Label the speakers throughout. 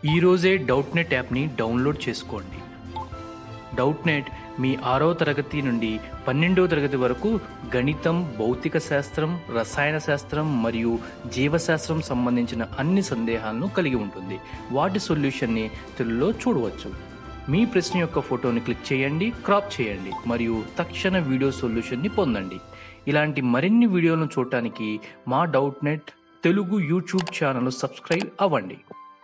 Speaker 1: ఈరోజే Doubtnut యాప్ని download చేసుకోండి డౌట్ నెట్ మీ ఆరో తరగతి నుండి పన్నెండో తరగతి వరకు గణితం భౌతిక శాస్త్రం రసాయన శాస్త్రం మరియు జీవశాస్త్రం సంబంధించిన అన్ని సందేహాలను కలిగి ఉంటుంది వాటి సొల్యూషన్ని తెలుగులో చూడవచ్చు మీ ప్రశ్న యొక్క ఫోటోని క్లిక్ చేయండి క్రాప్ చేయండి మరియు తక్షణ వీడియో సొల్యూషన్ని పొందండి ఇలాంటి మరిన్ని వీడియోలను చూడటానికి మా Doubtnut Telugu YouTube channel subscribe అవ్వండి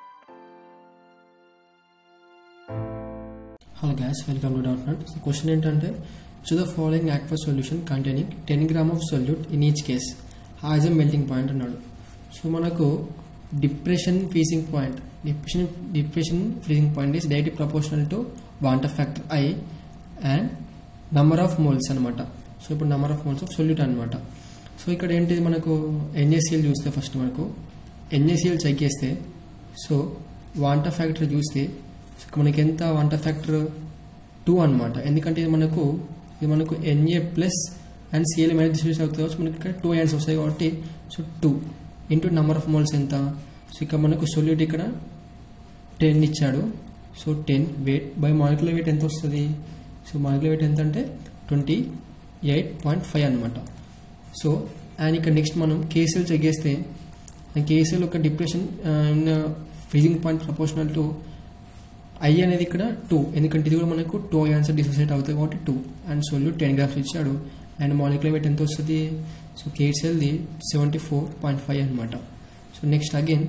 Speaker 2: hello guys welcome to Doubtnut question ఏంటంటే to the following aqueous solution containing ten gram of solute in each case has a melting point అన్నాడు సో మనకు depression freezing point depression depression freezing point is direct proportional to van't factor i and number of moles అనమాట so ఇప్పుడు number of moles of solute అనమాట so ఇక్కడ ఏంటిది మనకు NaCl చూస్తే first మనకు ఎన్ఏసిఎల్ చెక్ చేస్తే సో వాంట ఫ్యాక్టర్ చూస్తే మనకి ఎంత వంట ఫ్యాక్టర్ టూ అనమాట ఎందుకంటే ఇది మనకు ఇది మనకు Na plus and Cl minus distribution అవుతుంది కాబట్టి మనకి ఇక్కడ టూ ఎన్స్ వస్తాయి కాబట్టి so two into number of moles ఎంత సో ఇక్కడ మనకు సొల్యూట్ ఇక్కడ టెన్ ఇచ్చాడు so ten weight by molecular weight ఎంత వస్తుంది సో మాలిక్యులర్ వెయిట్ ఎంత అంటే ట్వంటీ ఎయిట్ పాయింట్ ఫైవ్ అనమాట సో అండ్ ఇక్కడ నెక్స్ట్ మనం కేసీఎల్ చెక్ చేస్తే కేసీఎల్ ఒక depression freezing point proportional to i అనేది ఇక్కడ టూ ఎందుకంటే ఇది కూడా మనకు టూ ఆన్సర్ డిసోసియేట్ అవుతుంది కాబట్టి two and solute ten grams ఇచ్చాడు అండ్ మాలిక్యులర్ వెయిట్ ఎంత వస్తుంది సో కేసీఎల్ది సెవెంటీ ఫోర్ పాయింట్ ఫైవ్ అనమాట so next again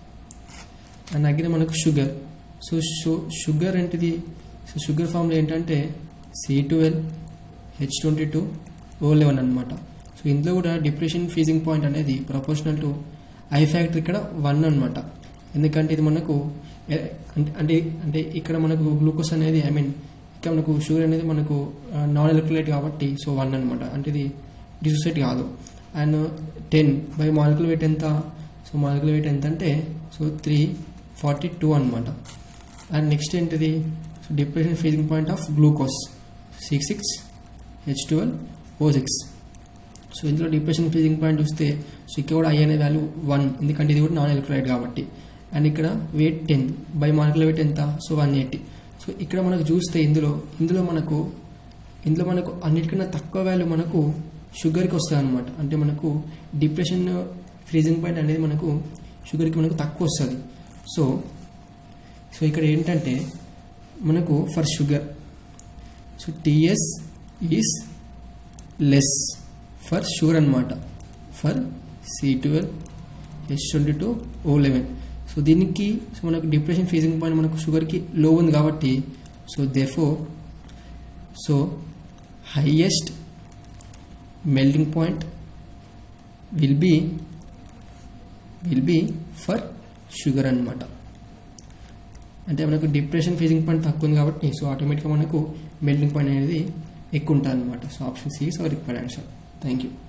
Speaker 2: and again మనకు షుగర్ సో షు షుగర్ ఏంటిది సో షుగర్ ఫామ్లో ఏంటంటే C twelve H twenty two O eleven అనమాట సో ఇందులో కూడా డిప్రెషన్ ఫీజింగ్ పాయింట్ అనేది ప్రపోర్షనల్ టు ఐ ఫ్యాక్టర్ ఇక్కడ వన్ అనమాట ఎందుకంటే ఇది మనకు ఎ- అంటే అంటే అంటే ఇక్కడ మనకు గ్లూకోజ్ అనేది ఐ మీన్ ఇక్కడ మనకు షుగర్ అనేది మనకు నాన్ ఎలక్ట్రోలైట్ కాబట్టి సో వన్ అనమాట అంటే ఇది డిసోసియేట్ కాదు and ten by molecular weight ఎంత సో మాలిక్యులర్ వెయిట్ ఎంత అంటే సో త్రీ ఫార్టీ టూ అనమాట అండ్ నెక్స్ట్ ఏంటిది so depression freezing point of glucose six six H twelve O six so ఇందులో డిప్రెషన్ ఫీజింగ్ పాయింట్ చూస్తే so ఇక్కడ కూడా i అనే వాల్యూ వన్ ఎందుకంటే ఇది కూడా నాన్ ఎలక్ట్రోలైట్ కాబట్టి అండ్ ఇక్కడ weight ten by molecular weight ఎంత సో వన్ ఎయిటీ సో ఇక్కడ మనకు చూస్తే ఇందులో ఇందులో మనకు ఇందులో మనకు అన్నిటికన్నా తక్కువ వాల్యూ మనకు షుగర్కి వస్తుంది అనమాట అంటే మనకు డిప్రెషన్ ఫ్రీజింగ్ పాయింట్ అనేది మనకు షుగర్కి మనకు తక్కువ వస్తుంది సో సో ఇక్కడ ఏంటంటే మనకు for sugar so TS is less for sugar అనమాట for C twelve H twenty two O eleven so దీనికి సో మనకు డిప్రెషన్ ఫీజింగ్ పాయింట్ మనకు షుగర్కి లో ఉంది కాబట్టి so therefore so highest melting point will be will be for sugar అనమాట అంటే మనకు డిప్రెషన్ ఫీజింగ్ పాయింట్ తక్కువ ఉంది కాబట్టి సో ఆటోమేటిక్గా మనకు మెల్టింగ్ పాయింట్ అనేది ఎక్కువ ఉంటుంది అనమాట so option C is our required answer thank you